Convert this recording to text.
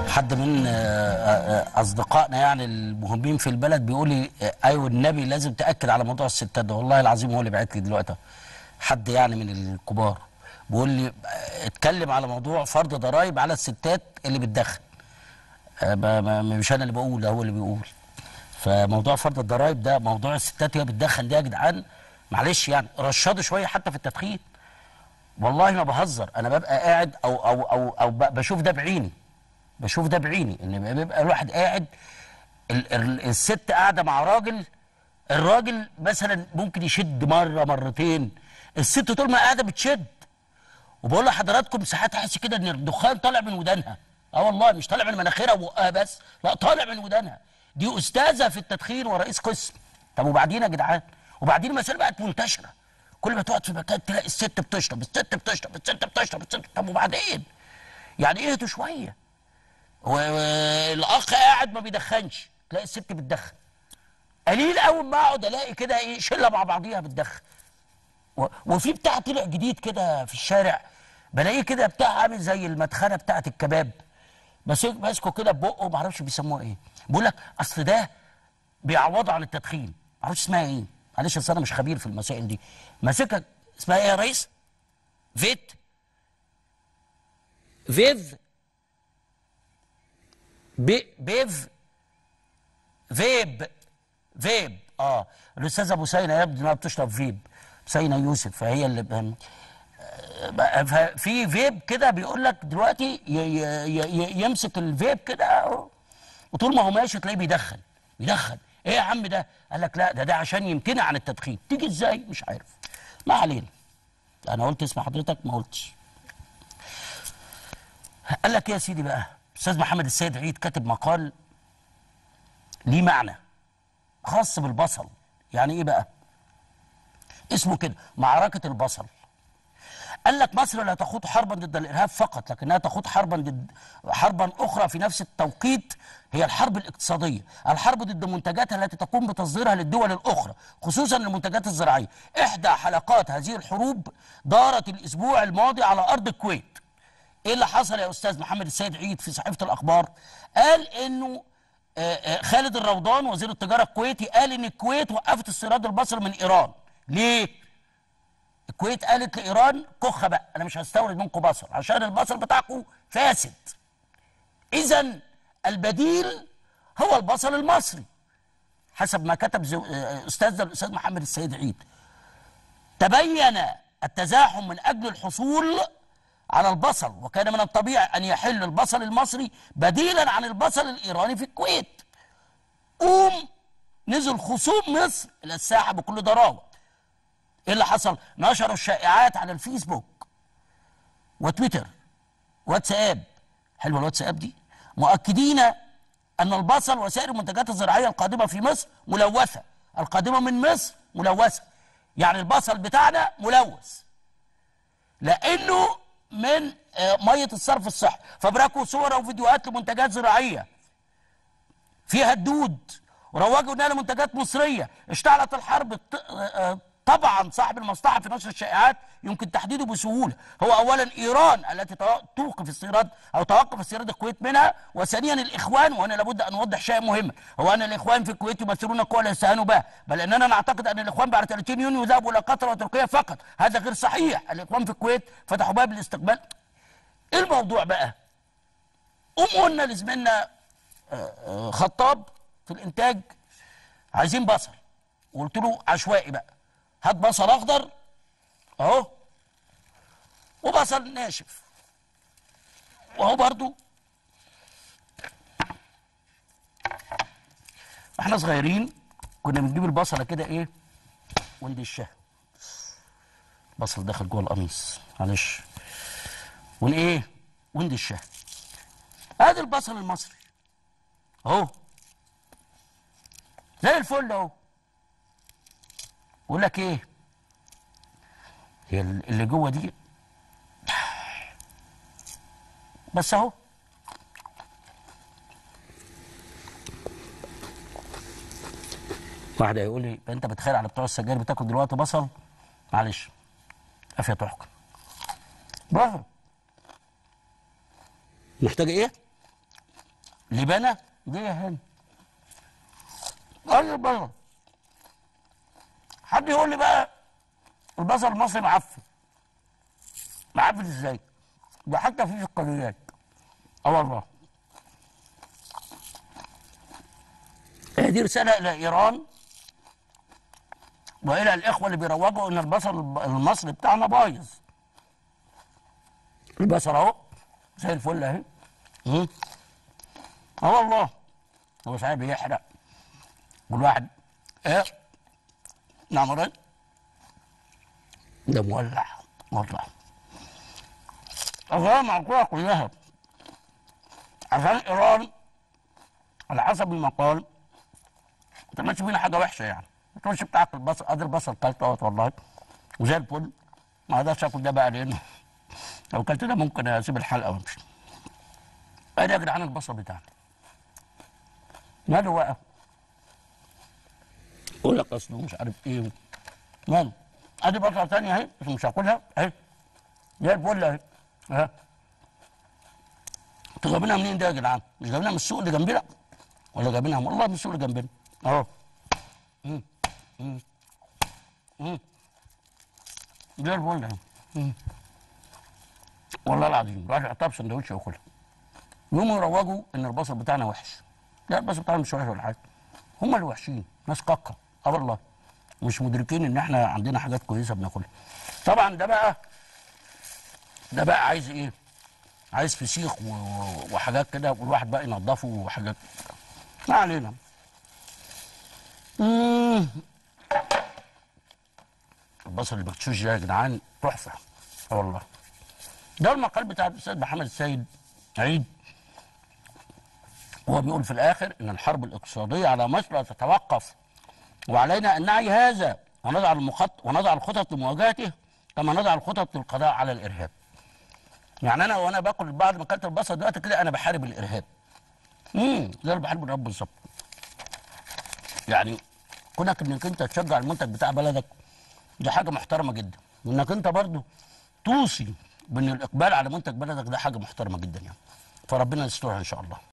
حد من آه، آه، اصدقائنا يعني المهمين في البلد بيقول لي آه، ايوه النبي لازم تاكد على موضوع الستات ده والله العظيم هو اللي بعت لي دلوقتي حد يعني من الكبار بيقول لي آه، اتكلم على موضوع فرض ضرائب على الستات اللي بتدخن آه، ما- ما- مش انا اللي بقول ده هو اللي بيقول فموضوع فرض الضرائب ده موضوع الستات وهي بتدخن ده يا جدعان معلش يعني رشدوا شويه حتى في التدخين والله ما بهزر انا ببقى قاعد او او او او ب- بشوف ده بعيني بشوف ده بعيني ان بيبقى الواحد قاعد ال ال الست قاعده مع راجل الراجل مثلا ممكن يشد مره مرتين الست طول ما قاعده بتشد وبقول لحضراتكم ساعات احس كده ان الدخان طالع من ودانها اه والله مش طالع من مناخيرها وبقها بس لا طالع من ودانها دي استاذه في التدخين ورئيس قسم طب وبعدين يا جدعان وبعدين المساله بقت منتشره كل ما تقعد في مكان تلاقي الست بتشرب الست بتشرب الست بتشرب الست طب وبعدين يعني اهدوا شويه والاخ قاعد ما بيدخنش تلاقي الست بتدخن قليل قوي ما اقعد الاقي كده ايه شله مع بعضيها بتدخن و- وفي بتاع طلع جديد كده في الشارع بلاقيه كده بتاع عامل زي المدخنه بتاعه الكباب بس ماسكه كده ببقه ما اعرفش بيسموه ايه بيقول لك اصل ده بيعوضه عن التدخين ما اعرفش اسمها ايه معلش اصل انا مش خبير في المسائل دي ماسكها اسمها ايه يا ريس فيت فيف بي بيف فيب فيب اه الاستاذه ابو سينا يبدو انها بتشرب فيب سينا يوسف فهي اللي ب- آه، في فيب كده بيقول لك دلوقتي ي- ي- ي- يمسك الفيب كده وطول ما هو ماشي تلاقيه بيدخن بيدخن ايه يا عم ده قال لك لا ده ده عشان يمتنع عن التدخين تيجي ازاي مش عارف ما علينا انا قلت اسم حضرتك ما قلتش قال لك ايه يا سيدي بقى استاذ محمد السيد عيد كاتب مقال ليه معنى خاص بالبصل يعني ايه بقى اسمه كده معركة البصل قال لك مصر لا تخوض حربا ضد الارهاب فقط لكنها تخوض حربا ضد حربا اخرى في نفس التوقيت هي الحرب الاقتصاديه، الحرب ضد منتجاتها التي تقوم بتصديرها للدول الاخرى، خصوصا المنتجات الزراعيه. احدى حلقات هذه الحروب دارت الاسبوع الماضي على ارض الكويت. ايه اللي حصل يا استاذ محمد السيد عيد في صحيفه الاخبار؟ قال انه آه، آه، خالد الروضان وزير التجاره الكويتي قال ان الكويت وقفت استيراد البصل من ايران. ليه؟ الكويت قالت لايران كخه بقى انا مش هستورد منكم بصل عشان البصل بتاعكم فاسد. اذا البديل هو البصل المصري. حسب ما كتب زو... آه، استاذنا الاستاذ محمد السيد عيد. تبين التزاحم من اجل الحصول على البصل وكان من الطبيعي ان يحل البصل المصري بديلا عن البصل الايراني في الكويت. قوم نزل خصوم مصر الى الساحه بكل ضراوه. ايه اللي حصل؟ نشروا الشائعات على الفيسبوك وتويتر واتساب حلوه الواتساب دي مؤكدين ان البصل وسائر المنتجات الزراعيه القادمه في مصر ملوثه القادمه من مصر ملوثه يعني البصل بتاعنا ملوث لانه من آه، ميه الصرف الصحي فبركوا صور وفيديوهات لمنتجات زراعيه فيها الدود وروجوا انها لمنتجات مصريه اشتعلت الحرب الط- آه، طبعا صاحب المصلحه في نشر الشائعات يمكن تحديده بسهوله هو اولا ايران التي تو- توقف استيراد او توقف استيراد الكويت منها وثانيا الاخوان وهنا لابد ان نوضح شيء مهم هو ان الاخوان في الكويت يمثلون قوى لا يستهانوا بها بل اننا نعتقد ان الاخوان بعد 30 يونيو ذهبوا الى قطر وتركيا فقط هذا غير صحيح الاخوان في الكويت فتحوا باب الاستقبال ايه الموضوع بقى قوم قلنا لزميلنا آه، آه، خطاب في الانتاج عايزين بصل وقلت له عشوائي بقى هات بصل اخضر اهو وبصل ناشف وهو برضو احنا صغيرين كنا بنجيب البصله كده ايه وندشها بصل داخل جوه القميص معلش ون ايه وندشها ادي البصل المصري اهو زي الفل اهو يقول لك ايه هي اللي جوه دي بس اهو واحد هيقول لي انت بتخيل على بتوع السجاير بتاكل دلوقتي بصل معلش افيه تحكم برافو محتاجه ايه لبنى دي يا هاني قال البصل حد يقول لي بقى البصل المصري معفن معفن ازاي؟ ده حتى في القريات اه والله هي دي رساله الى ايران والى الاخوه اللي بيروجوا ان البصل المصري بتاعنا بايظ البصل اهو زي الفل اهي مم. اه والله هو ساعات بيحرق والواحد ايه نعم رد ده مولع مولع الغاية معقولة كلها عشان ايران على حسب المقال ما تعملش فينا حاجه وحشه يعني ما تقولش بتاعك البصل ادي البصل كلته اهوت والله وزي الفل ما اقدرش اكل ده بقى لانه لو كلت ده ممكن اسيب الحلقه وامشي ادي يا جدعان البصل بتاعنا ماله بقى؟ يقول لك اصله مش عارف ايه ماله؟ ادي بصله ثانيه اهي بس مش هاكلها اهي زي الفل اهي اهي انتوا جايبينها منين ده يا جدعان؟ مش جايبينها من السوق اللي جنبنا؟ ولا جايبينها والله من السوق اللي جنبنا اهو مم. مم. مم. زي الفل اهي مم. والله العظيم راح يحطها في سندوتش وياكلها يقوموا يروجوا ان البصل بتاعنا وحش لا البصل بتاعنا مش وحش ولا حاجه هم اللي وحشين ناس كاكا اه والله مش مدركين ان احنا عندنا حاجات كويسه بناكلها طبعا ده بقى ده بقى عايز ايه عايز فسيخ و- و- وحاجات كده والواحد بقى ينضفه وحاجات ما علينا مم. البصل اللي مغشوش ده يا جدعان تحفه اه والله ده المقال بتاع الاستاذ محمد السيد عيد هو بيقول في الاخر ان الحرب الاقتصاديه على مصر لا تتوقف وعلينا ان نعي هذا ونضع المخط ونضع الخطط لمواجهته كما نضع الخطط للقضاء على الارهاب. يعني انا وانا باكل بعد ما اكلت البصل دلوقتي كده انا بحارب الارهاب. امم زي اللي بحارب الارهاب بالظبط. يعني كونك انك انت تشجع المنتج بتاع بلدك دي حاجه محترمه جدا وانك انت برضو توصي بان الاقبال على منتج بلدك ده حاجه محترمه جدا يعني فربنا يسترها ان شاء الله